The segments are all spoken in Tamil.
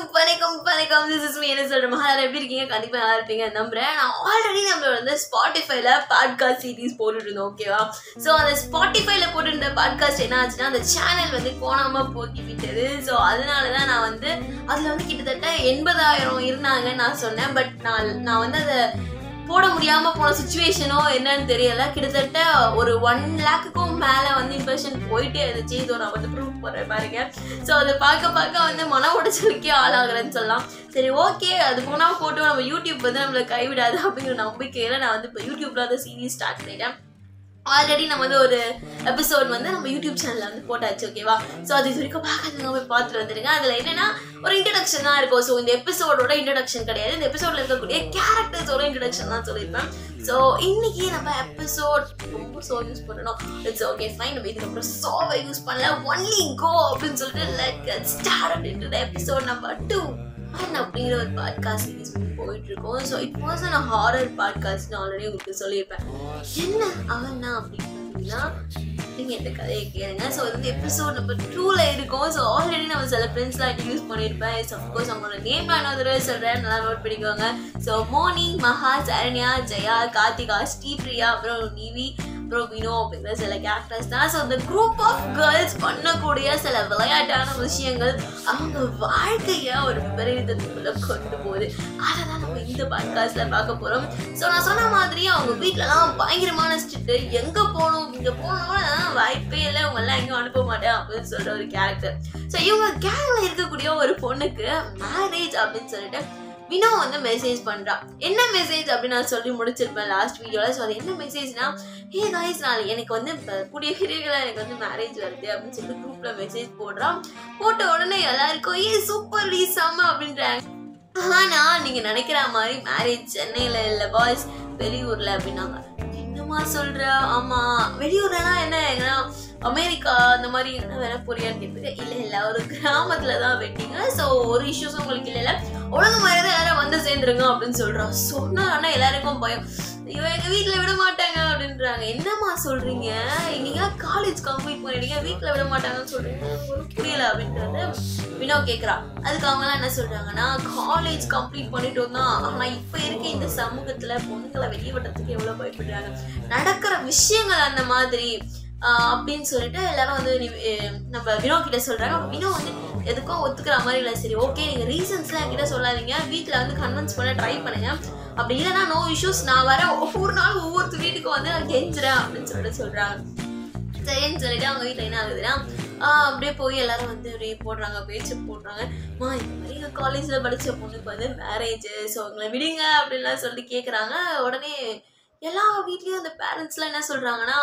வணக்கம் வணக்கம் திஸ் இஸ் மீ என்ன சொல்ற மகாராஜா எப்படி இருக்கீங்க கண்டிப்பா நல்லா இருப்பீங்க நம்புறேன் நான் ஆல்ரெடி நம்மளோட வந்து ஸ்பாட்டிஃபைல பாட்காஸ்ட் சீரிஸ் போட்டுட்டு இருந்தோம் ஓகேவா ஸோ அந்த ஸ்பாட்டிஃபைல போட்டுருந்த பாட்காஸ்ட் என்ன ஆச்சுன்னா அந்த சேனல் வந்து கோணாம போக்கி விட்டது ஸோ அதனால தான் நான் வந்து அதுல வந்து கிட்டத்தட்ட எண்பதாயிரம் இருந்தாங்கன்னு நான் சொன்னேன் பட் நான் நான் வந்து அதை போட முடியாம போன சுச்சுவேஷனோ என்னன்னு தெரியல கிட்டத்தட்ட ஒரு ஒன் லேக்குக்கும் மேல வந்து இம்ப்ரெஷன் போயிட்டே இருந்துச்சு இதோ நான் வந்து ப்ரூவ் போடுறேன் பாருங்க ஸோ அதை பார்க்க பார்க்க வந்து மன உடைச்சலுக்கே ஆளாகிறேன்னு சொல்லலாம் சரி ஓகே அது போனா போட்டு நம்ம யூடியூப் வந்து நம்மளை கைவிடாது அப்படிங்கிற நம்பிக்கையில நான் வந்து இப்போ யூடியூப்ல வந்து சீரீஸ் ஸ்டார்ட் பண்ணிட்டேன் ஆல்ரெடி நம்ம வந்து ஒரு எபிசோட் வந்து நம்ம யூடியூப் சேனல்ல வந்து போட்டாச்சு ஓகேவா ஸோ அது இது வரைக்கும் பார்க்காதவங்க போய் பார்த்துட்டு வந்துருங்க அதில் என்னன்னா ஒரு இன்ட்ரடக்ஷன் தான் இருக்கும் ஸோ இந்த எபிசோடோட இன்ட்ரடக்ஷன் கிடையாது இந்த எபிசோட்ல இருக்கக்கூடிய கேரக்டர்ஸோட இன்ட்ரடக்ஷன் தான் சொல்லியிருப்பேன் ஸோ இன்னைக்கு நம்ம எபிசோட் ரொம்ப சோ யூஸ் பண்ணணும் இட்ஸ் ஓகே ஃபைன் நம்ம இதுக்கப்புறம் சோவை யூஸ் பண்ணல ஒன்லி கோ அப்படின்னு சொல்லிட்டு லெட் ஸ்டார்ட் அப்படின்ற எபிசோட் நம்பர் டூ அண்ட் அப்படிங்கிற ஒரு பாட்காஸ்ட் சீரிஸ் வந்து போயிட்டு இருக்கோம் so it was an horror podcast already உங்களுக்கு சொல்லியிருப்பேன் என்ன அவன் தான் அப்படின்னு பார்த்தீங்கன்னா நீங்கள் இந்த கதையை கேளுங்க ஸோ வந்து எபிசோட் நம்பர் டூவில் இருக்கும் ஸோ ஆல்ரெடி நம்ம சில ஃப்ரெண்ட்ஸ்லாம் யூஸ் பண்ணியிருப்பேன் ஸோ அஃப்கோர்ஸ் அவங்களோட நேம் நான் இன்னொரு தடவை சொல்கிறேன் நல்லா நோட் பண்ணிக்கோங்க ஸோ மோனி மகா சரண்யா ஜெயா கார்த்திகா ஸ்ரீபிரியா அப்புறம் நிவி அப்புறம் வினோ அப்படிங்கிற சில கேரக்டர்ஸ் தான் ஸோ இந்த குரூப் ஆஃப் கேர்ள்ஸ் பண்ணக்கூடிய சில விளையாட்டான விஷயங்கள் அவங்க வாழ்க்கையை ஒரு விபரீதத்துக்குள்ள கொண்டு போகுது அதை தான் நம்ம இந்த பாட்காஸ்ட்ல பார்க்க போறோம் ஸோ நான் சொன்ன மாதிரி அவங்க வீட்டிலலாம் பயங்கரமான ஸ்ட்ரிக்ட் எங்க போகணும் இங்க போகணும்னா வாய்ப்பே இல்லை அவங்க எல்லாம் எங்கேயும் அனுப்ப மாட்டேன் அப்படின்னு சொல்ற ஒரு கேரக்டர் ஸோ இவங்க கேங்ல இருக்கக்கூடிய ஒரு பொண்ணுக்கு மேரேஜ் அப்படின்னு சொல்லிட்டு வினோ வந்து மெசேஜ் பண்றான் என்ன மெசேஜ் அப்படின்னு நான் சொல்லி முடிச்சிருப்பேன் லாஸ்ட் வீடியோல ஸோ அது என்ன மெசேஜ்னா ஹே காய்ஸ் நான் எனக்கு வந்து இப்போ கூடிய விரைவில் எனக்கு வந்து மேரேஜ் வருது அப்படின்னு சொல்லிட்டு குரூப்ல மெசேஜ் போடுறான் போட்ட உடனே எல்லாருக்கும் ஏ சூப்பர் ரீ செம்ம அப்படின்றாங்க ஆனா நீங்க நினைக்கிற மாதிரி மேரேஜ் சென்னையில இல்ல பாய்ஸ் வெளியூர்ல அப்படின்னாங்க என்னமா சொல்ற ஆமா வெளியூர்லனா என்ன எங்கன்னா அமெரிக்கா அந்த மாதிரி என்ன வேற போறியான்னு கேட்டதுக்கு இல்ல இல்ல ஒரு கிராமத்துல தான் வெட்டிங்க ஸோ ஒரு இஷ்யூஸ் உங்களுக்கு இல்ல இல்ல ஒழுங்கு மாதிரி எல்லாரும் வந்து சேர்ந்துருங்க அப்படின்னு சொல்றான் சொன்னா ஆனா எல்லாருக்கும் பயம் இவன் எங்க வீட்டுல விட மாட்டாங்க அப்படின்றாங்க என்னம்மா சொல்றீங்க நீங்க காலேஜ் கம்ப்ளீட் பண்ணிட்டீங்க வீட்டுல விட மாட்டாங்கன்னு சொல்றீங்க எனக்கு ஒண்ணும் புரியல அப்படின்றது வினோ கேக்குறா அதுக்கு அவங்க எல்லாம் என்ன சொல்றாங்கன்னா காலேஜ் கம்ப்ளீட் பண்ணிட்டோம் தான் ஆனா இப்ப இருக்க இந்த சமூகத்துல பொண்ணுங்களை வெளியே விடுறதுக்கு எவ்வளவு பயப்படுறாங்க நடக்கிற விஷயங்கள் அந்த மாதிரி ஆஹ் அப்படின்னு சொல்லிட்டு எல்லாரும் வந்து நீ- அஹ் நம்ம வினோ கிட்ட சொல்றாங்க அப்ப வினோ வந்து எதுக்கும் ஒத்துக்கிற மாதிரி இல்லை சரி ஓகே நீங்க ரீசன்ஸ்லாம் என்கிட்ட சொல்லாதீங்க வீட்ல வந்து கன்வின்ஸ் பண்ண ட்ரை பண்ணுங்க அப்படி இல்லைன்னா நோ இஷ்யூஸ் நான் வரேன் ஒவ்வொரு நாள் ஒவ்வொரு வீட்டுக்கு வந்து நான் கெஞ்சுறேன் அப்படின்னு சொல்லிட்டு சொல்றாங்க சரின்னு சொல்லிட்டு அவங்க வீட்டில் என்ன ஆகுதுன்னா ஆஹ் அப்படியே போய் எல்லாரும் வந்து அப்படியே போடுறாங்க பேச்சு போடுறாங்க மா இந்த மாதிரி எங்கள் காலேஜில் படித்த பொண்ணுக்கு வந்து மேரேஜ் ஸோ அவங்கள விடுங்க அப்படின்லாம் சொல்லிட்டு கேட்குறாங்க உடனே எல்லா வீட்லேயும் அந்த பேரண்ட்ஸ்லாம் என்ன சொல்கிறாங்கன்னா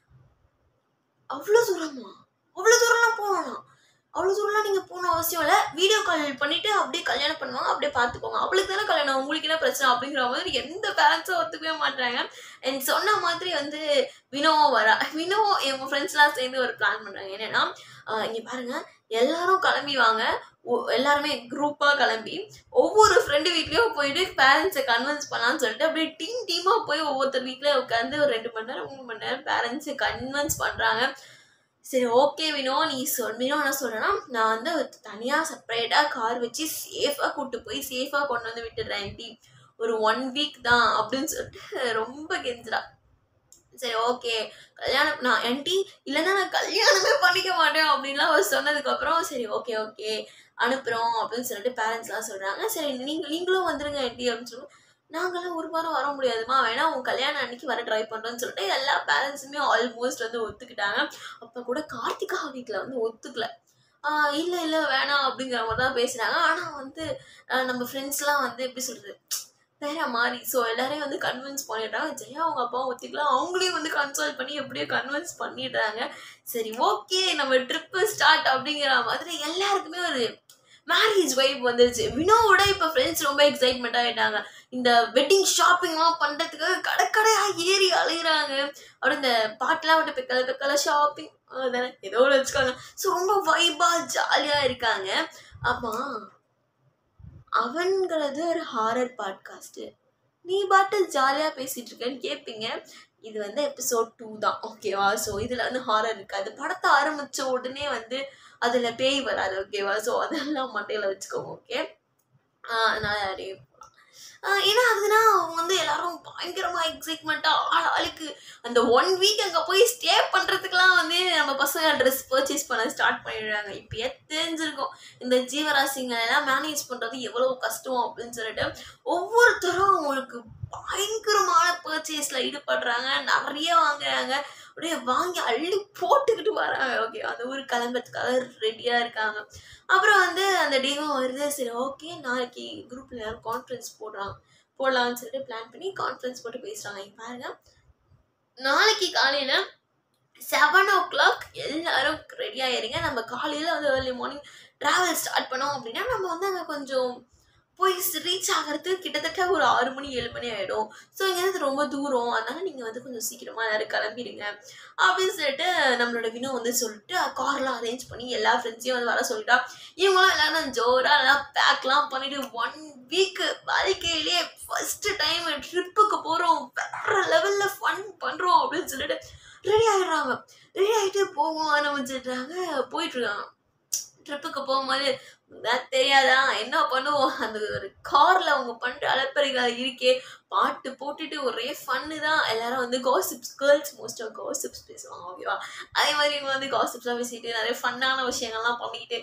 அவ்வளோ தூரமா அவ்வளோ தூரம்லாம் போகணும் அவ்வளோ தூரம்லாம் நீங்கள் போகணும் அவசியம் இல்லை வீடியோ கால் பண்ணிட்டு அப்படியே கல்யாணம் பண்ணுவாங்க அப்படியே பார்த்துக்கோங்க அவளுக்கு தானே கல்யாணம் உங்களுக்கு என்ன பிரச்சனை அப்படிங்கிற மாதிரி எந்த பேரண்ட்ஸும் ஒத்துக்கவே மாட்டாங்க அண்ட் சொன்ன மாதிரி வந்து வினோவும் வரா வினோ எங்கள் ஃப்ரெண்ட்ஸ்லாம் சேர்ந்து ஒரு பிளான் பண்ணுறாங்க என்னன்னா இங்கே பாருங்க எல்லாரும் கிளம்பி வாங்க ஒ- எல்லாருமே குரூப்பாக கிளம்பி ஒவ்வொரு ஃப்ரெண்டு வீட்லேயும் போயிட்டு பேரண்ட்ஸை கன்வின்ஸ் பண்ணலாம்னு சொல்லிட்டு அப்படியே டீம் டீமாக போய் ஒவ்வொருத்தர் வீட்டில் உட்காந்து ஒரு ரெண்டு மணி நேரம் மூணு மணி நேரம் பேரண்ட்ஸை கன்வின்ஸ் பண்ணுறாங்க சரி ஓகே வினோ நீ சொல் வினோ என்ன சொல்கிறேன்னா நான் வந்து தனியாக செப்பரேட்டாக கார் வச்சு சேஃபாக கூட்டு போய் சேஃபாக கொண்டு வந்து விட்டுடுறேன் ஆண்டி ஒரு ஒன் வீக் தான் அப்படின்னு சொல்லிட்டு ரொம்ப கெஞ்சுறா சரி ஓகே கல்யாணம் நான் ஆண்டி இல்லைன்னா நான் கல்யாணமே பண்ணிக்க மாட்டேன் அப்படின்லாம் அவர் சொன்னதுக்கப்புறம் சரி ஓகே ஓகே அனுப்புகிறோம் அப்படின்னு சொல்லிட்டு பேரண்ட்ஸ்லாம் சொல்கிறாங்க சரி நீங்கள் நீங்களும் வந்துருங்க ஆண்டி அப்படின்னு சொல்லி நாங்களாம் ஒரு வாரம் வர முடியாதுமா வேணா உங்க கல்யாணம் அன்னைக்கு வர ட்ரை பண்ணுறோன்னு சொல்லிட்டு எல்லா பேரண்ட்ஸுமே ஆல்மோஸ்ட் வந்து ஒத்துக்கிட்டாங்க அப்போ கூட கார்த்திகா வீட்டில் வந்து ஒத்துக்கல ஆஹ் இல்லை இல்லை வேணாம் அப்படிங்கிற மாதிரி தான் பேசுகிறாங்க ஆனால் வந்து ஆஹ் நம்ம ஃப்ரெண்ட்ஸ்லாம் வந்து எப்படி சொல்கிறது வேற மாதிரி ஸோ எல்லாரையும் வந்து கன்வின்ஸ் பண்ணிடுறாங்க ஜெயா அவங்க அப்பாவும் ஒத்துக்கலாம் அவங்களையும் வந்து கன்சல்ட் பண்ணி எப்படியோ கன்வின்ஸ் பண்ணிடுறாங்க சரி ஓகே நம்ம ட்ரிப்பு ஸ்டார்ட் அப்படிங்கிற மாதிரி எல்லாருக்குமே ஒரு மேரேஜ் வைப் வந்துருச்சு வினோவோட இப்போ ஃப்ரெண்ட்ஸ் ரொம்ப எக்ஸைட்மெண்ட் ஆகிட்டாங்க இந்த வெட்டிங் ஷாப்பிங்லாம் பண்ணுறதுக்கு கடை கடையாக ஏறி அழுகிறாங்க அப்புறம் இந்த பாட்டெலாம் விட்டு பெக்கல பெக்கல ஷாப்பிங் தானே ஏதோ ஒன்று வச்சுக்கோங்க ஸோ ரொம்ப வைபாக ஜாலியாக இருக்காங்க ஆமாம் அவன்கிறது ஒரு ஹாரர் பாட்காஸ்ட்டு நீ பாட்டு ஜாலியாக பேசிகிட்டு இருக்கேன்னு கேட்பீங்க இது வந்து எபிசோட் டூ தான் ஓகேவா ஸோ இதில் வந்து ஹாரர் இருக்காது படத்தை ஆரம்பித்த உடனே வந்து அதில் பேய் வராது ஓகேவா ஸோ அதெல்லாம் மண்டையில் வச்சுக்கோங்க ஓகே ஆஹ் அதனால அப்படியே போகலாம் ஏன்னா அதுனா அவங்க வந்து எல்லாரும் பயங்கரமா எக்ஸைட்மெண்ட்டா ஆள் ஆளுக்கு அந்த ஒன் வீக் அங்க போய் ஸ்டே பண்றதுக்குலாம் வந்து நம்ம பசங்க ட்ரெஸ் பர்ச்சேஸ் பண்ண ஸ்டார்ட் பண்ணிடுறாங்க இப்பயே தெரிஞ்சிருக்கும் இந்த ஜீவராசிங்களை எல்லாம் மேனேஜ் பண்றது எவ்வளவு கஷ்டம் அப்படின்னு சொல்லிட்டு ஒவ்வொருத்தரும் அவங்களுக்கு பயங்கரமான பர்ச்சேஸ்ல ஈடுபடுறாங்க நிறைய வாங்குறாங்க அப்படியே வாங்கி அள்ளி போட்டுக்கிட்டு வராங்க ஓகே அந்த ஊர் கிளம்புறதுக்காக ரெடியா இருக்காங்க அப்புறம் வந்து அந்த டேவும் வருது சரி ஓகே நாளைக்கு குரூப்ல எல்லாரும் கான்ஃபரன்ஸ் போடுறாங்க போடலாம்னு சொல்லிட்டு பிளான் பண்ணி கான்ஃபரன்ஸ் போட்டு பேசுறாங்க இங்க பாருங்க நாளைக்கு காலையில செவன் ஓ கிளாக் எல்லாரும் ரெடி ஆயிருங்க நம்ம காலையில வந்து ஏர்லி மார்னிங் டிராவல் ஸ்டார்ட் பண்ணோம் அப்படின்னா நம்ம வந்து அங்கே கொஞ்சம் போய் ரீச் ஆகிறதுக்கு கிட்டத்தட்ட ஒரு ஆறு மணி ஏழு மணி ஆகிடும் ஸோ இங்கேருந்து ரொம்ப தூரம் அதனால நீங்கள் வந்து கொஞ்சம் சீக்கிரமாக எல்லாரும் கிளம்பிடுங்க அப்படின்னு சொல்லிட்டு நம்மளோட வினோ வந்து சொல்லிட்டு கார்லாம் அரேஞ்ச் பண்ணி எல்லா ஃப்ரெண்ட்ஸையும் வந்து வர சொல்லிட்டா இவங்களாம் எல்லாரும் ஜோராக எல்லாம் பேக்லாம் பண்ணிட்டு ஒன் வீக்கு வாழ்க்கையிலேயே ஃபர்ஸ்ட் டைம் ட்ரிப்புக்கு போகிறோம் வேற லெவலில் ஃபன் பண்ணுறோம் அப்படின்னு சொல்லிட்டு ரெடி ஆகிடுறாங்க ரெடி ஆகிட்டு போக ஆரம்பிச்சிடுறாங்க போயிட்டு இருக்காங்க ட்ரிப்புக்கு போகும்போது தான் தெரியாதா என்ன பண்ணுவோம் அந்த ஒரு கார்ல அவங்க பண்ற அலப்பறைகள் இருக்கே பாட்டு போட்டுட்டு ஒரே ஃபன்னு தான் எல்லாரும் வந்து gossips girls most of gossips பேசுவாங்க ஓகேவா அதே மாதிரி இவங்க வந்து காசிப்ஸ்லாம் பேசிட்டு நிறைய ஃபன்னான விஷயங்கள்லாம் பண்ணிக்கிட்டு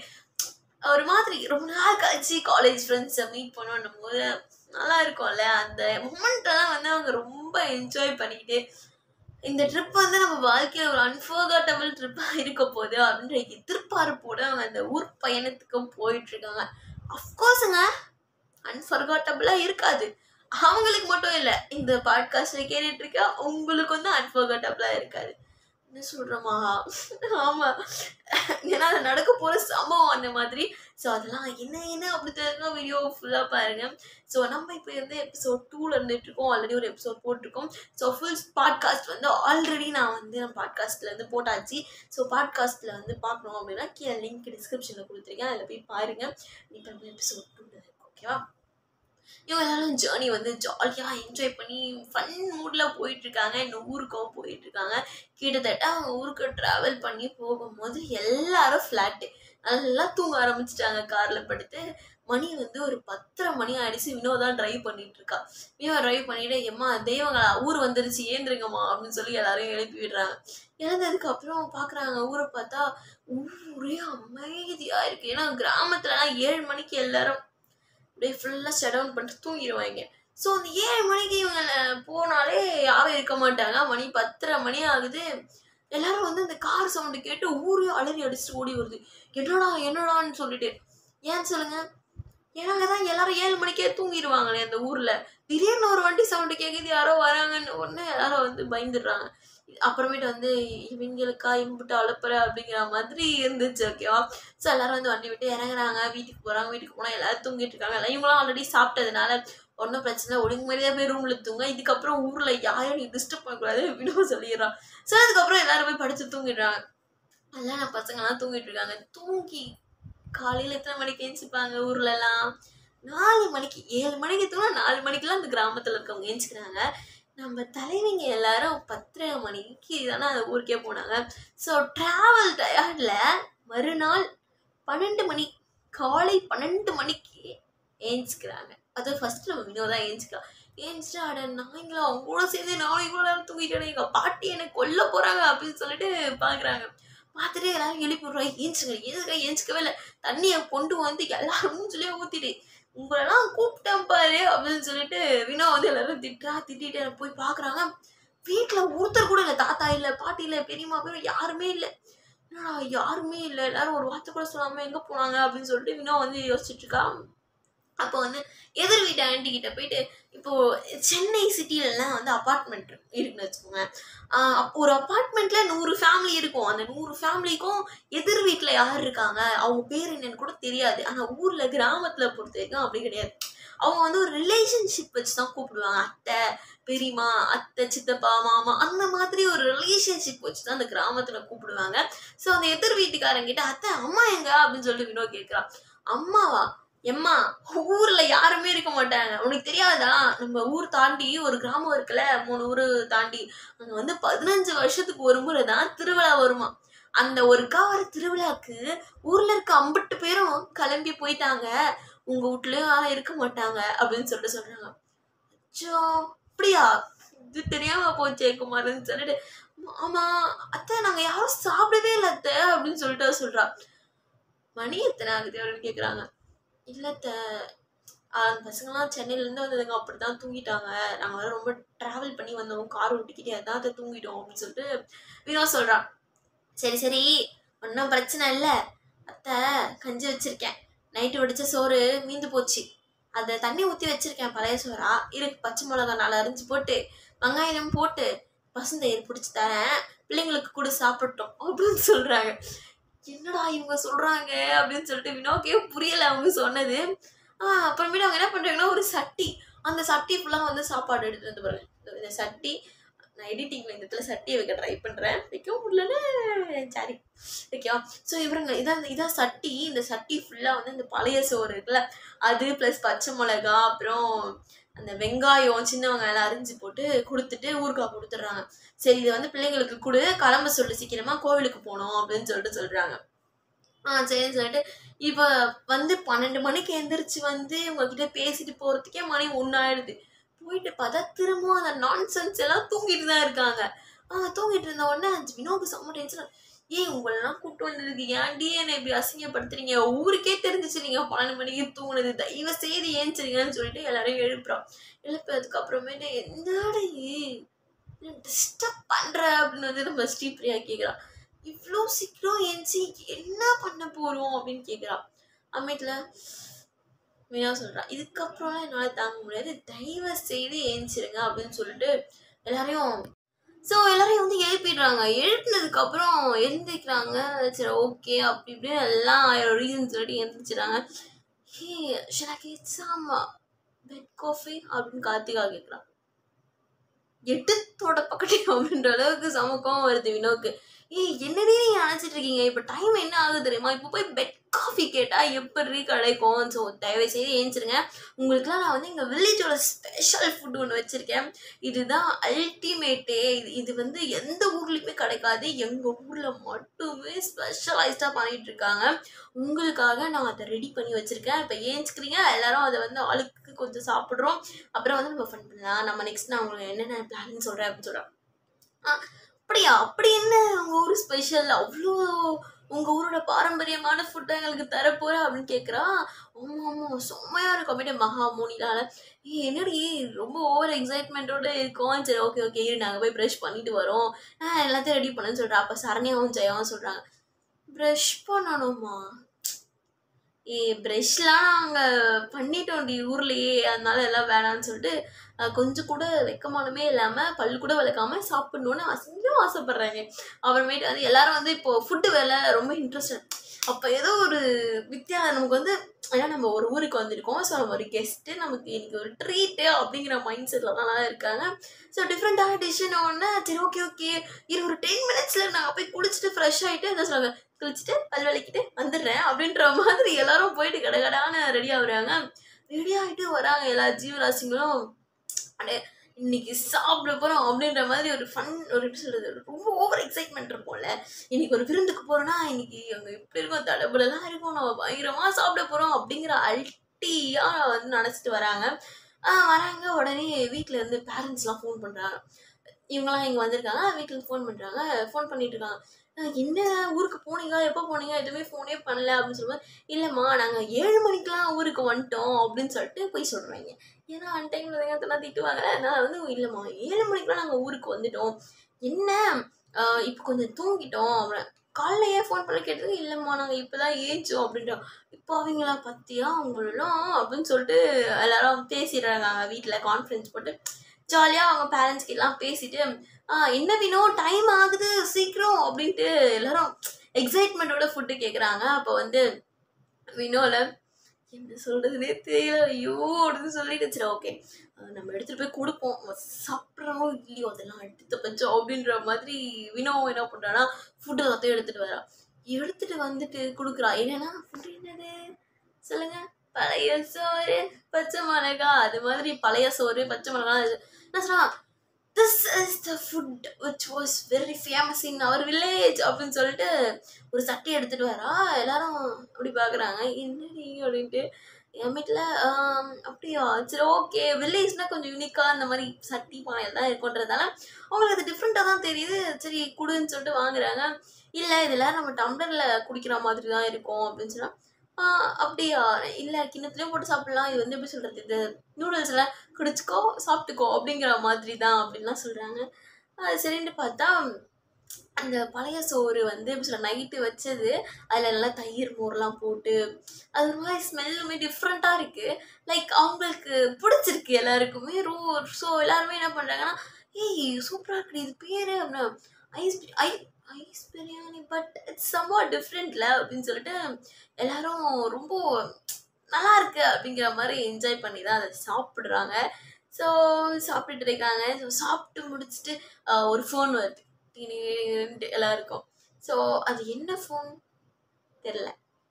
ஒரு மாதிரி ரொம்ப நாள் கழிச்சு காலேஜ் ஃப்ரெண்ட்ஸை மீட் பண்ணணும் போது நல்லா இருக்கும்ல அந்த மூமெண்ட்டெல்லாம் வந்து அவங்க ரொம்ப என்ஜாய் பண்ணிக்கிட்டு இந்த ட்ரிப் வந்து நம்ம வாழ்க்கையில் ஒரு அன்ஃபர்கட்டபிள் ட்ரிப்பாக இருக்க போகுது அப்படின்ற எதிர்பார்ப்போட அவங்க அந்த ஊர் பயணத்துக்கு போயிட்டு இருக்காங்க அஃப்கோர்ஸுங்க அன்ஃபர்கட்டபிளாக இருக்காது அவங்களுக்கு மட்டும் இல்லை இந்த பாட்காஸ்ட்ல கேட்டுட்டு இருக்க உங்களுக்கு வந்து அன்ஃபர்கட்டபிளாக இருக்காது என்ன சொல்கிறோமா ஆமாம் ஏன்னா அது நடக்க போகிற சம்பவம் அந்த மாதிரி ஸோ அதெல்லாம் என்ன என்ன அப்படி தெரிஞ்சா வீடியோ ஃபுல்லாக பாருங்க ஸோ நம்ம இப்போ வந்து எபிசோட் டூவில் இருந்துட்டு இருக்கோம் ஆல்ரெடி ஒரு எபிசோட் போட்டிருக்கோம் ஸோ ஃபுல் பாட்காஸ்ட் வந்து ஆல்ரெடி நான் வந்து நம்ம பாட்காஸ்ட்டில் வந்து போட்டாச்சு ஸோ பாட்காஸ்ட்டில் வந்து பார்க்கணும் அப்படின்னா கீழே லிங்க் டிஸ்கிரிப்ஷனில் கொடுத்துருக்கேன் அதில் போய் பாருங்கள் இப்போ நம்ம எபிசோட் டூவில் இருக்கும் ஓகேவா இவங்க எல்லாரும் ஜேர்னி வந்து ஜாலியாக என்ஜாய் பண்ணி ஃபன் மூடில் போயிட்டுருக்காங்க இன்னும் ஊருக்கும் போயிட்டுருக்காங்க கிட்டத்தட்ட அவங்க ஊருக்கு ட்ராவல் பண்ணி போகும்போது எல்லாரும் ஃப்ளாட்டு நல்லா தூங்க ஆரம்பிச்சிட்டாங்க காரில் படுத்து மணி வந்து ஒரு பத்தரை மணி ஆயிடுச்சு வினோ தான் ட்ரைவ் பண்ணிட்டு இருக்கா வினோ ட்ரைவ் பண்ணிட்டு எம்மா தெய்வங்களா ஊர் வந்துருச்சு ஏந்திருங்கம்மா அப்படின்னு சொல்லி எல்லாரையும் எழுப்பி விடுறாங்க எழுந்ததுக்கு அப்புறம் பார்க்குறாங்க ஊரை பார்த்தா ஊரே அமைதியாக இருக்கு ஏன்னா கிராமத்துலலாம் ஏழு மணிக்கு எல்லாரும் அப்படியே ஃபுல்லாக ஷட் டவுன் பண்ணிட்டு தூங்கிடுவாங்க ஸோ அந்த ஏழு மணிக்கு இவங்க போனாலே யாரும் இருக்க மாட்டாங்க மணி பத்தரை மணி ஆகுது எல்லாரும் வந்து அந்த கார் சவுண்டு கேட்டு ஊரே அலறி அடிச்சுட்டு ஓடி வருது என்னடா என்னடான்னு சொல்லிட்டு ஏன் சொல்லுங்க ஏன்னா தான் எல்லாரும் ஏழு மணிக்கே தூங்கிடுவாங்களே அந்த ஊர்ல திடீர்னு ஒரு வண்டி சவுண்டு கேட்குது யாரோ வராங்கன்னு உடனே எல்லாரும் வந்து பயந்துடுறாங்க அப்புறமேட்டு வந்து இவங்களுக்கா இம்புட்டு அழப்புற அப்படிங்கிற மாதிரி இருந்துச்சு ஓகேவா ஸோ எல்லாரும் வந்து வண்டி விட்டு இறங்குறாங்க வீட்டுக்கு போறாங்க வீட்டுக்கு போனால் எல்லாரும் தூங்கிட்டு இருக்காங்க எல்லாம் இவங்களாம் ஆல்ரெடி சாப்பிட்டதுனால ஒன்றும் பிரச்சனை இல்லை ஒழுங்கு மாதிரியே போய் ரூம்ல தூங்க இதுக்கப்புறம் ஊர்ல யாரையும் நீ டிஸ்டர்ப் பண்ணக்கூடாது அப்படின்னு சொல்லிடுறான் ஸோ அதுக்கப்புறம் எல்லாரும் போய் படுத்து தூங்கிடுறாங்க எல்லாம் நான் பசங்கள்லாம் தூங்கிட்டு இருக்காங்க தூங்கி காலையில் எத்தனை மணிக்கு எழுந்திருப்பாங்க ஊர்ல எல்லாம் நாலு மணிக்கு ஏழு மணிக்கு தூங்க நாலு மணிக்கெல்லாம் அந்த கிராமத்தில் இருக்கவங்க எழுந்திக்கிறாங்க நம்ம தலைவிங்க எல்லாரும் பத்தரை மணிக்கு தானே அந்த ஊருக்கே போனாங்க ஸோ ட்ராவல் டயர்டில் மறுநாள் பன்னெண்டு மணி காலை பன்னெண்டு மணிக்கு ஏஞ்சிக்கிறாங்க அது ஃபர்ஸ்ட் நம்ம வினோ தான் ஏஞ்சிக்கலாம் ஏஞ்சிட்டு அட நாய்ங்களா அவங்க கூட சேர்ந்து நானும் இவ்வளோ நேரம் தூங்கிட்டேன் எங்கள் பாட்டி என்னை கொல்ல போகிறாங்க அப்படின்னு சொல்லிட்டு பார்க்குறாங்க பார்த்துட்டு எல்லாரும் எழுப்பி விட்றாங்க ஏஞ்சுங்க ஏஞ்சுக்க ஏஞ்சிக்கவே இல்லை தண்ணியை கொண்டு வந்து எல்லாரும் சொல்லி ஊற்றிட்டு உங்களெல்லாம் கூப்பிட்டேன் பாரு அப்படின்னு சொல்லிட்டு வினோ வந்து எல்லாரும் திட்டுறா திட்டிட்டு எனக்கு போய் பார்க்குறாங்க வீட்டில் ஒருத்தர் கூட இல்லை தாத்தா இல்லை பாட்டி இல்லை பெரியம்மா பேர் யாருமே இல்லை என்னடா யாருமே இல்லை எல்லாரும் ஒரு வார்த்தை கூட சொல்லாமல் எங்கே போனாங்க அப்படின்னு சொல்லிட்டு வினோ வந்து யோசிச்சுட்டு இருக்கா அப்போ வந்து எதிர் வீட்டு ஆண்டி கிட்ட போயிட்டு இப்போ சென்னை சிட்டிலலாம் வந்து அப்பார்ட்மெண்ட் இருக்குன்னு வச்சுக்கோங்க ஆஹ் அப்போ ஒரு அப்பார்ட்மெண்ட்ல நூறு ஃபேமிலி இருக்கும் அந்த நூறு ஃபேமிலிக்கும் எதிர் வீட்டில் யார் இருக்காங்க அவங்க பேர் என்னன்னு கூட தெரியாது ஆனால் ஊரில் கிராமத்தில் பொறுத்த வரைக்கும் அப்படி கிடையாது அவங்க வந்து ஒரு ரிலேஷன்ஷிப் வச்சு தான் கூப்பிடுவாங்க அத்தை பெரியம்மா அத்தை சித்தப்பா மாமா அந்த மாதிரி ஒரு ரிலேஷன்ஷிப் வச்சு தான் அந்த கிராமத்தில் கூப்பிடுவாங்க ஸோ அந்த எதிர் வீட்டுக்காரங்கிட்ட அத்தை அம்மா எங்க அப்படின்னு சொல்லிட்டு வினோ கேட்குறான் அம்மாவா எம்மா ஊர்ல யாருமே இருக்க மாட்டாங்க உனக்கு தெரியாதா நம்ம ஊர் தாண்டி ஒரு கிராமம் இருக்குல்ல மூணு ஊர் தாண்டி அங்க வந்து பதினஞ்சு வருஷத்துக்கு ஒரு முறை தான் திருவிழா வருமா அந்த ஒரு காவர திருவிழாக்கு ஊர்ல இருக்க அம்பிட்டு பேரும் கிளம்பி போயிட்டாங்க உங்க வீட்லயும் யாரும் இருக்க மாட்டாங்க அப்படின்னு சொல்லிட்டு சொல்றாங்க அச்சோ அப்படியா இது தெரியாம போச்சே குமார்னு சொல்லிட்டு ஆமா அத்தை நாங்க யாரும் சாப்பிடவே இல்லை அத்தை அப்படின்னு சொல்லிட்டு சொல்றா மணி எத்தனை ஆகுது அப்படின்னு கேக்குறாங்க இல்ல அத்தை அந்த பசங்களாம் சென்னையில இருந்து வந்ததுங்க அப்படிதான் தூங்கிட்டாங்க நாங்க வேற ரொம்ப டிராவல் பண்ணி வந்தோம் கார் ஓட்டிக்கிட்டே அதான் அதை தூங்கிட்டோம் அப்படின்னு சொல்லிட்டு வினோத் சொல்றான் சரி சரி ஒன்றும் பிரச்சனை இல்லை அத்தை கஞ்சி வச்சிருக்கேன் நைட்டு வடிச்ச சோறு மீந்து போச்சு அதை தண்ணி ஊற்றி வச்சிருக்கேன் பழைய சோறா இருக்கு பச்சை மிளகா நாலு அரிஞ்சு போட்டு வெங்காயம் போட்டு பசுந்தயிர் பிடிச்சி தரேன் பிள்ளைங்களுக்கு கூட சாப்பிட்டோம் அப்படின்னு சொல்றாங்க என்னடா இவங்க சொல்றாங்க அப்படின்னு சொல்லிட்டு வினோக்கே புரியல அவங்க சொன்னது ஆஹ் அப்புறமேட்டு அவங்க என்ன பண்றாங்கன்னா ஒரு சட்டி அந்த சட்டி ஃபுல்லாக வந்து சாப்பாடு எடுத்துட்டு வந்து பாருங்க இந்த- இந்த சட்டி நான் எடிட்டிங்ல இந்த இடத்துல சட்டியை வைக்க ட்ரை பண்றேன் வைக்க முடியலன்னு சரி ஓகேவா ஸோ இவருங்க இதான் இதான் சட்டி இந்த சட்டி ஃபுல்லாக வந்து இந்த பழைய சோறு இருக்குல்ல அது ப்ளஸ் பச்சை மிளகா அப்புறம் அந்த வெங்காயம் சின்ன வெங்காயம் அரிஞ்சு போட்டு கொடுத்துட்டு ஊறுகாய் கொடுத்துட்றாங்க சரி இதை வந்து பிள்ளைங்களுக்கு கொடு கிளம்ப சொல்லு சீக்கிரமா கோவிலுக்கு போகணும் அப்படின்னு சொல்லிட்டு சொல்றாங்க ஆ சரின்னு சொல்லிட்டு இப்போ வந்து பன்னெண்டு மணிக்கு எந்திரிச்சு வந்து உங்ககிட்ட பேசிட்டு போறதுக்கே மணி ஒன்னாயிடுது போயிட்டு பார்த்தா திரும்பவும் அந்த நான்சென்ஸ் எல்லாம் தூங்கிட்டு தான் இருக்காங்க ஆ தூங்கிட்டு இருந்த உடனே வினோக்கு செம்ம டென்ஷன் ஏன் உங்களெல்லாம் கூப்பிட்டு வந்ததுக்கு ஏன்டி என்னை இப்படி அசிங்கப்படுத்துறீங்க ஊருக்கே தெரிஞ்சிச்சு நீங்க பன்னெண்டு மணிக்கு தூங்குனது தயவு செய்து ஏஞ்சிருங்கன்னு சொல்லிட்டு எல்லாரையும் எழுப்புறோம் எழுப்பதுக்கு அப்புறமேட்டு என்னடி டிஸ்டர்ப் பண்ற அப்படின்னு வந்து நம்ம ஸ்ரீபிரியா கேக்குறா இவ்வளோ சீக்கிரம் ஏஞ்சி என்ன பண்ண போறோம் அப்படின்னு கேக்குறா அம்மேட்டில் மீனா சொல்றா இதுக்கப்புறம்லாம் என்னால் தாங்க முடியாது தயவு செய்து ஏஞ்சிருங்க அப்படின்னு சொல்லிட்டு எல்லாரையும் ஸோ எல்லாரையும் வந்து எழுப்பிடுறாங்க எழுப்பினதுக்கு அப்புறம் எழுந்திக்கிறாங்க சரி ஓகே அப்படி இப்படி எல்லாம் ஆயிரம் ரீசன் சொல்லிட்டு எழுந்திரிச்சிடுறாங்க hey shall I get some bed coffee அப்படின்னு கார்த்திகா கேட்குறான் எட்டுத்தோட பக்கட்டி அப்படின்ற அளவுக்கு சமக்கம் வருது வினோக்கு ஏய் என்னடி நீங்க நினைச்சிட்டு இருக்கீங்க இப்போ டைம் என்ன ஆகுது தெரியுமா இப்போ போய் பெட் காஃபி கேட்டா எப்படி கிடைக்கும் ஸோ தயவு செய்து ஏஞ்சிருங்க உங்களுக்குலாம் நான் வந்து எங்கள் வில்லேஜோட ஸ்பெஷல் ஃபுட் ஒன்று வச்சுருக்கேன் இதுதான் அல்டிமேட்டே இது இது வந்து எந்த ஊர்லேயுமே கிடைக்காது எங்கள் ஊரில் மட்டுமே ஸ்பெஷலைஸ்டாக பண்ணிட்டு இருக்காங்க உங்களுக்காக நான் அதை ரெடி பண்ணி வச்சுருக்கேன் இப்போ ஏஞ்சிக்கிறீங்க எல்லாரும் அதை வந்து ஆளுக்கு கொஞ்சம் சாப்பிட்றோம் அப்புறம் வந்து நம்ம ஃபன் பண்ணலாம் நம்ம நெக்ஸ்ட் நான் உங்களுக்கு என்னென்ன பிளான் சொல்கிறேன் அப்படின்னு சொல்கிறேன் ஆ அப்படியா அப்படி என்ன உங்கள் ஊர் ஸ்பெஷல் அவ்வளோ உங்கள் ஊரோட பாரம்பரியமான ஃபுட்டை எங்களுக்கு தரப்போற அப்படின்னு கேட்குறா ஆமாம் ஆமாம் செம்மையாக இருக்கும் அப்படியே மகா மூனிலால ஏய் என்னடி ரொம்ப ஓவர் எக்ஸைட்மெண்ட்டோட இருக்கோம் சரி ஓகே ஓகே இரு நாங்கள் போய் ப்ரஷ் பண்ணிட்டு வரோம் ஆ எல்லாத்தையும் ரெடி பண்ணுன்னு சொல்கிறா அப்போ சரண்யாவும் ஜெயாவும் சொல்கிறாங்க ப்ரஷ் பண்ணணுமா ஏ ப்ரஷ்லாம் நாங்கள் பண்ணிட்டோம்டி ஊர்லேயே அதனால எல்லாம் வேணாம்னு சொல்லிட்டு அஹ், கொஞ்சம் கூட வெக்கமானமே இல்லாமல் பல் கூட விளக்காம சாப்பிடணும்னு அசிங்கம் ஆசைப்படுறாங்க அப்புறமேட்டு வந்து எல்லாரும் வந்து இப்போ ஃபுட்டு வேலை ரொம்ப இன்ட்ரெஸ்டட் அப்போ ஏதோ ஒரு வித்தியா நமக்கு வந்து ஏன்னா நம்ம ஒரு ஊருக்கு வந்திருக்கோம் ஸோ நம்ம ஒரு கெஸ்ட்டு நமக்கு இன்னைக்கு ஒரு ட்ரீட்டு அப்படிங்கிற மைண்ட் செட்டில் தான் இருக்காங்க ஸோ டிஃப்ரெண்ட்டான டிஷ்ஷன் ஒன்று சரி ஓகே ஓகே இது ஒரு டென் மினிட்ஸில் நாங்கள் போய் குளிச்சுட்டு ஃப்ரெஷ் ஆகிட்டு என்ன சொல்லுவாங்க குளிச்சுட்டு பல் விளக்கிட்டு வந்துடுறேன் அப்படின்ற மாதிரி எல்லாரும் போயிட்டு கடகடான்னு ரெடி ஆகுறாங்க ரெடி ஆகிட்டு வராங்க எல்லா ஜீவராசிங்களும் அடே இன்னைக்கு சாப்பிட போகிறோம் அப்படின்ற மாதிரி ஒரு ஃபன் ஒரு எப்படி சொல்கிறது ரொம்ப ஓவர் எக்ஸைட்மெண்ட் இருக்கும்ல இன்னைக்கு ஒரு விருந்துக்கு போகிறோன்னா இன்னைக்கு அங்கே இப்படி இருக்கும் தடபுடலாம் இருக்கும் நம்ம பயங்கரமாக சாப்பிட போகிறோம் அப்படிங்கிற அல்ட்டியாக வந்து நினச்சிட்டு வராங்க ஆஹ் வராங்க உடனே வீட்டில் இருந்து பேரண்ட்ஸ்லாம் ஃபோன் பண்ணுறாங்க இவங்கெல்லாம் இங்கே வந்திருக்காங்க வீட்டில் ஃபோன் பண்ணுறாங்க ஃபோன் பண்ணிட்டு இருக்காங்க ஆஹ் என்ன ஊருக்கு போனீங்க எப்போ போனீங்க எதுவுமே ஃபோனே பண்ணல அப்படின்னு சொல்லும்போது இல்லைம்மா நாங்கள் ஏழு மணிக்கெலாம் ஊருக்கு வந்துட்டோம் அப்படின்னு சொல்லிட்டு போய் சொல்கிறாங்க ஏன்னா அன் டைமில் எங்கத்தெல்லாம் திட்டுவாங்க அதனால் வந்து இல்லைம்மா ஏழு மணிக்கெலாம் நாங்கள் ஊருக்கு வந்துட்டோம் என்ன ஆஹ் இப்போ கொஞ்சம் தூங்கிட்டோம் அப்புறம் காலைல ஏன் ஃபோன் பண்ண கேட்டது இல்லைம்மா நாங்கள் இப்போ தான் ஏஞ்சோம் அப்படின்றோம் இப்போ அவங்களா பத்தியா அவங்களெல்லாம் அப்படின்னு சொல்லிட்டு எல்லாரும் பேசிடுறாங்க வீட்டில் கான்ஃபரன்ஸ் போட்டு ஜாலியாக அவங்க பேரண்ட்ஸ் கிட்டலாம் பேசிட்டு ஆ என்ன வேணும் டைம் ஆகுது சீக்கிரம் அப்படின்ட்டு எல்லாரும் எக்ஸைட்மெண்ட்டோட ஃபுட்டு கேட்குறாங்க அப்போ வந்து வினோல என்ன சொல்றதுனே தெரியல ஐயோ அப்படின்னு சொல்லிட்டு சரி ஓகே நம்ம எடுத்துட்டு போய் கொடுப்போம் அவன் சாப்பிட்றோம் இல்லையோ அதெல்லாம் அடுத்த பட்சம் அப்படின்ற மாதிரி வினோ என்ன பண்றானா ஃபுட்டு எல்லாத்தையும் எடுத்துட்டு வரா எடுத்துட்டு வந்துட்டு கொடுக்குறா என்னன்னா ஃபுட்டு என்னது சொல்லுங்க பழைய சோறு பச்சை மிளகா அது மாதிரி பழைய சோறு பச்சை மிளகா என்ன சொன்னா this is the food which was very famous in our village அப்படின்னு சொல்லிட்டு ஒரு சட்டி எடுத்துட்டு வரா எல்லாரும் அப்படி பார்க்குறாங்க என்னடி அப்படின்ட்டு என் வீட்டில் அப்படியா சரி ஓகே வில்லேஜ்னால் கொஞ்சம் யூனிக்காக இந்த மாதிரி சட்டி பானையில் தான் இருக்குன்றதால அவங்களுக்கு அது டிஃப்ரெண்ட்டாக தான் தெரியுது சரி கொடுன்னு சொல்லிட்டு வாங்குறாங்க இல்லை இதில் நம்ம டம்ளரில் குடிக்கிற மாதிரி தான் இருக்கும் அப்படின்னு சொன்னால் அப்படியா இல்லை கிண்ணத்துலேயும் போட்டு சாப்பிட்லாம் இது வந்து எப்படி சொல்கிறது இது நூடுல்ஸில் குடிச்சிக்கோ சாப்பிட்டுக்கோ அப்படிங்கிற மாதிரி தான் அப்படின்லாம் சொல்கிறாங்க அது சரின்ட்டு பார்த்தா அந்த பழைய சோறு வந்து எப்படி சொல்ல நைட்டு வச்சது அதில் நல்லா தயிர் மோர்லாம் போட்டு அது ஒரு மாதிரி ஸ்மெல்லுமே டிஃப்ரெண்ட்டாக இருக்குது லைக் அவங்களுக்கு பிடிச்சிருக்கு எல்லாருக்குமே ரோ ஸோ எல்லாருமே என்ன பண்ணுறாங்கன்னா ஏய் சூப்பராக இருக்குது இது பேர் அப்படின்னா ஐஸ் ஐ ice biryani but it's somewhat டிஃப்ரெண்ட்ல அப்படின்னு சொல்லிட்டு எல்லாரும் ரொம்ப நல்லா இருக்கு அப்படிங்கிற மாதிரி என்ஜாய் பண்ணி தான் அதை சாப்பிட்றாங்க ஸோ சாப்பிட்டுட்டு இருக்காங்க ஸோ சாப்பிட்டு முடிச்சுட்டு ஆஹ், ஒரு ஃபோன் வருது டினிட்டு எல்லாருக்கும் ஸோ அது என்ன ஃபோன் தெரில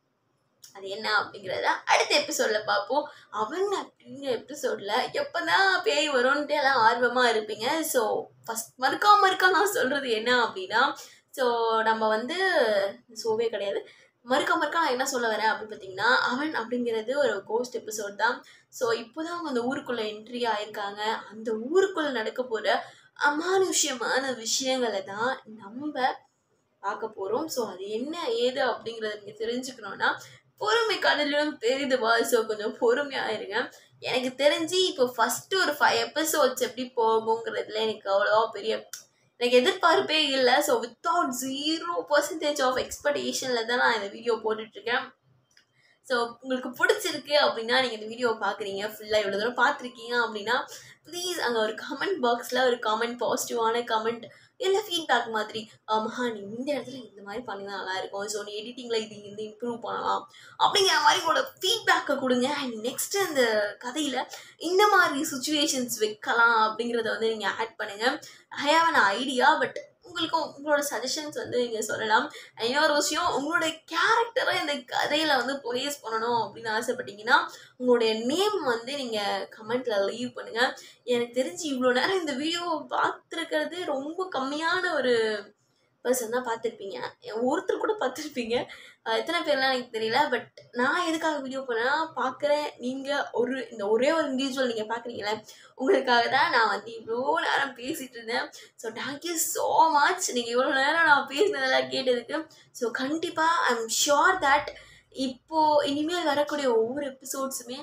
அது என்ன அப்படிங்கிறத அடுத்த எபிசோடில் பார்ப்போம் அவங்க அப்படிங்கிற எபிசோடில் எப்போ தான் பேய் வரும்ன்ட்டு எல்லாம் ஆர்வமாக இருப்பீங்க ஸோ ஃபஸ்ட் மறுக்கா மறுக்கா நான் சொல்கிறது என்ன அப்படின்னா ஸோ நம்ம வந்து ஷோவே கிடையாது மறுக்க மறுக்க நான் என்ன சொல்ல வரேன் அப்படின்னு பார்த்தீங்கன்னா அவன் அப்படிங்கிறது ஒரு கோஸ்ட் எபிசோட் தான் ஸோ இப்போ தான் அவங்க அந்த ஊருக்குள்ளே என்ட்ரி ஆயிருக்காங்க அந்த ஊருக்குள்ளே நடக்க போகிற அமானுஷ்யமான விஷயங்களை தான் நம்ம பார்க்க போகிறோம் ஸோ அது என்ன ஏது அப்படிங்கிறத நீங்கள் தெரிஞ்சுக்கணுன்னா பொறுமை கடலிலும் பெரிதுவா ஸோ கொஞ்சம் பொறுமையாக இருங்க எனக்கு தெரிஞ்சு இப்போ ஃபஸ்ட்டு ஒரு ஃபைவ் எபிசோட்ஸ் எப்படி போகுங்கிறதுல எனக்கு அவ்வளோவா பெரிய எனக்கு எதிர்பார்ப்பே இல்லை so without zero percentage of எக்ஸ்பெக்டேஷனில் தான் நான் இந்த வீடியோ போட்டுட்ருக்கேன் ஸோ உங்களுக்கு பிடிச்சிருக்கு அப்படின்னா நீங்கள் இந்த வீடியோ பார்க்குறீங்க ஃபுல்லாக இவ்வளோ தூரம் பார்த்துருக்கீங்க அப்படின்னா ப்ளீஸ் அங்கே ஒரு கமெண்ட் பாக்ஸில் ஒரு கமெண்ட் பாசிட்டிவான கமெண்ட் இல்லை ஃபீட்பேக் மாதிரி மஹா நீ இந்த இடத்துல இந்த மாதிரி பண்ணினா நல்லா இருக்கும் ஸோ நீ எடிட்டிங்கில் இது இந்த இம்ப்ரூவ் பண்ணலாம் அப்படிங்கிற மாதிரி கூட ஃபீட்பேக்கை கொடுங்க அண்ட் நெக்ஸ்ட் அந்த கதையில் இந்த மாதிரி சுச்சுவேஷன்ஸ் வைக்கலாம் அப்படிங்கிறத வந்து நீங்கள் ஆட் பண்ணுங்கள் I have an idea but உங்களுக்கும் உங்களோட சஜஷன்ஸ் வந்து நீங்கள் சொல்லலாம் And இன்னொரு விஷயம் உங்களுடைய கேரக்டரை இந்த கதையில் வந்து ப்ளேஸ் பண்ணணும் அப்படின்னு ஆசைப்பட்டீங்கன்னா உங்களுடைய நேம் வந்து நீங்கள் கமெண்ட்டில் லீவ் பண்ணுங்கள் எனக்கு தெரிஞ்சு இவ்வளோ நேரம் இந்த வீடியோ பார்த்துருக்கிறது ரொம்ப கம்மியான ஒரு பர்சன் தான் பார்த்துருப்பீங்க ஒருத்தர் கூட பார்த்துருப்பீங்க அஹ் எத்தனை பேர்லாம் எனக்கு தெரியல பட் நான் எதுக்காக வீடியோ பண்ணேன்னா பார்க்குறேன் நீங்கள் ஒரு இந்த ஒரே ஒரு இண்டிவிஜுவல் நீங்கள் பார்க்குறீங்களே உங்களுக்காக தான் நான் வந்து இவ்வளோ நேரம் பேசிகிட்டு இருந்தேன் ஸோ தேங்க்யூ ஸோ மச் நீங்கள் இவ்வளோ நேரம் நான் பேசினதெல்லாம் கேட்டதுக்கு ஸோ கண்டிப்பாக ஐ எம் ஷுர் தட் இப்போது இனிமேல் வரக்கூடிய ஒவ்வொரு எபிசோட்ஸுமே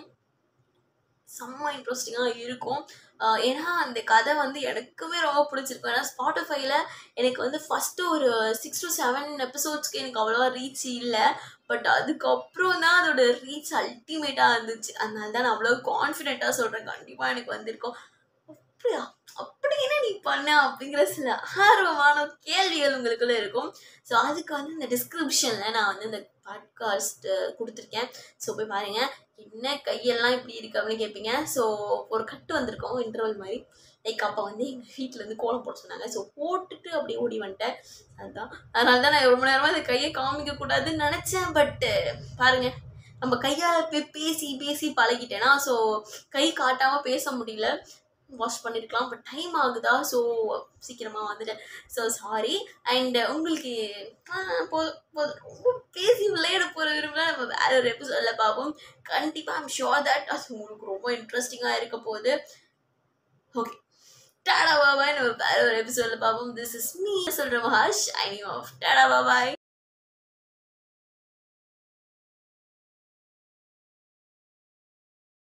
செம்ம இன்ட்ரெஸ்டிங்காக இருக்கும் ஆஹ் ஏன்னா அந்த கதை வந்து எனக்குமே ரொம்ப பிடிச்சிருக்கும் ஏன்னா ஸ்பாட்டிஃபைல எனக்கு வந்து ஃபஸ்ட்டு ஒரு சிக்ஸ் டு செவன் எபிசோட்ஸ்க்கு எனக்கு அவ்வளோவா ரீச் இல்லை பட் அதுக்கப்புறம் தான் அதோட ரீச் அல்டிமேட்டாக இருந்துச்சு அதனால தான் நான் அவ்வளோ கான்ஃபிடென்ட்டாக சொல்கிறேன் கண்டிப்பாக எனக்கு வந்திருக்கும் அப்படியா அப்படி என்ன நீ பண்ண அப்படிங்கிற சில ஆர்வமான கேள்விகள் உங்களுக்குள்ள இருக்கும் ஸோ அதுக்கு வந்து இந்த டிஸ்கிரிப்ஷனில் நான் வந்து இந்த பாட்காஸ்ட் கொடுத்துருக்கேன் ஸோ போய் பாருங்க என்ன கையெல்லாம் இப்படி இருக்கு அப்படின்னு கேட்பீங்க ஸோ ஒரு கட்டு வந்திருக்கோம் இன்டர்வல் மாதிரி லைக் அப்போ வந்து எங்கள் வீட்டில் வந்து கோலம் போட சொன்னாங்க ஸோ போட்டுட்டு அப்படியே ஓடி வந்துட்டேன் அதுதான் அதனால தான் நான் ரொம்ப நேரமாக இந்த கையை காமிக்க கூடாதுன்னு நினச்சேன் பட்டு பாருங்க நம்ம கையால் பே பேசி பேசி பழகிட்டேனா ஸோ கை காட்டாமல் பேச முடியல வாஷ் பண்ணியிருக்கலாம் பட் டைம் ஆகுதா ஸோ சீக்கிரமாக வந்துட்டேன் ஸோ சாரி அண்ட் உங்களுக்கு ஆஹ், போதும் போதும் ரொம்ப பேசி விளையாட போகிற விரும்பல நம்ம வேற ஒரு எபிசோடில் பார்ப்போம் கண்டிப்பாக ஐம் ஷோர் தட் அது உங்களுக்கு ரொம்ப இன்ட்ரெஸ்டிங்காக இருக்க போகுது ஓகே டாடா பாபாய் நம்ம வேற ஒரு எபிசோடில் பார்ப்போம் திஸ் இஸ் மீ சொல்கிற மஹாஷ் ஐ ஆஃப் டாடா பாபாய்